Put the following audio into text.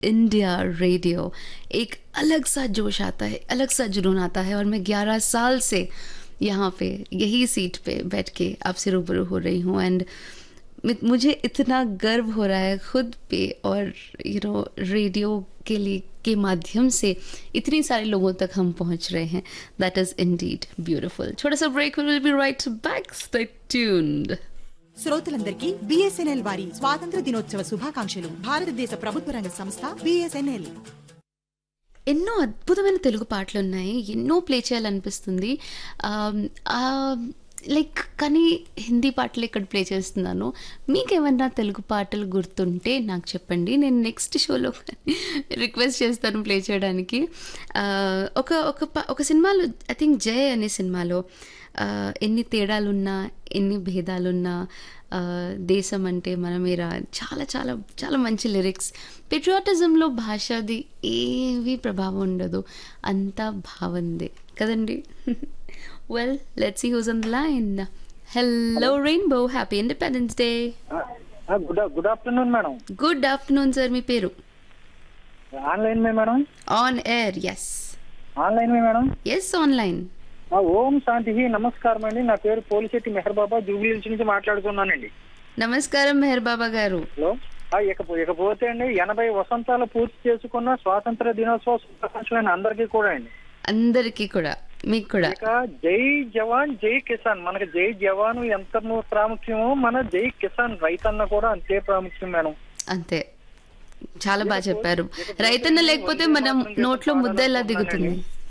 India radio एक अलग सा जोश आता है अलग सा जुनून आता है और मैं 11 साल से यहाँ पे यही सीट पे बैठ के आपसे रूबरू हो रही हूँ एंड मुझे इतना गर्व हो रहा है खुद पे और यू नो रेडियो के लिए के माध्यम से इतनी सारे लोगों तक हम पहुंच रहे हैं दैट इज इंडीड ब्यूटीफुल छोटा सा break will be right back stay tuned శ్రోతలందరికీ బిఎస్ఎన్ఎల్ వారి స్వాతంత్ర దినోత్సవ శుభాకాంక్షలు భారతదేశ ప్రభుత్వ రంగ సంస్థ బిఎస్ఎన్ఎల్ ఎన్నో అద్భుతమైన తెలుగు పాటలు ఉన్నాయి ఎన్నో ప్లే చేయాలనిపిస్తుంది లైక్ కానీ హిందీ పాటలు ఇక్కడ ప్లే చేస్తున్నాను మీకేమన్నా తెలుగు పాటలు గుర్తుంటే నాకు చెప్పండి నేను నెక్స్ట్ షోలో రిక్వెస్ట్ చేస్తాను ప్లే చేయడానికి ఆ, ఒక ఒక ప- ఒక సినిమాలో ఐ థింక్ జయ అనే సినిమాలో ఆ, ఎన్ని తేడాలున్నా ఎన్ని భేదాలున్నా ఆ, దేశం అంటే మనమేరా చాలా చాలా చాలా మంచి లిరిక్స్ పెట్రియాటిజంలో భాషది ఏవి ప్రభావం ఉండదు అంతా భావందే కదండి well let see who's on the line hello rainbow happy independence day good good afternoon madam good afternoon sir మీ పేరు ఆన్లైన్ మే madam on air yes online మే మేడం ఎస్ ఆన్లైన్ ఆ, ఓం శాంతి నమస్కారం అండి నా పేరు పోలిశెట్టి మెహర్ బాబా జూబ్లీ హిల్స్ నుంచి మాట్లాడుతున్నానండి నమస్కారం మెహర్ బాబా గారు హలో ఆ, ఇక- ఇకపోతే అండి ఎనభై వసంతాలు పూర్తి చేసుకున్న స్వాతంత్ర దినోత్సవ శుభాకాంక్షలు అందరికీ కూడా అండి అందరికీ కూడా మీకు కూడా ఇక జై జవాన్ జై కిసాన్ మనకి జై జవాన్ ఎంత ము- ప్రాముఖ్యమో మన జై కిసాన్ రైతన్న కూడా అంతే ప్రాముఖ్యం మేడం అంతే చాలా బాగా చెప్పారు రైతన్న లేకపోతే మనం నోట్లో ముద్ద ఎలా దిగుతుంది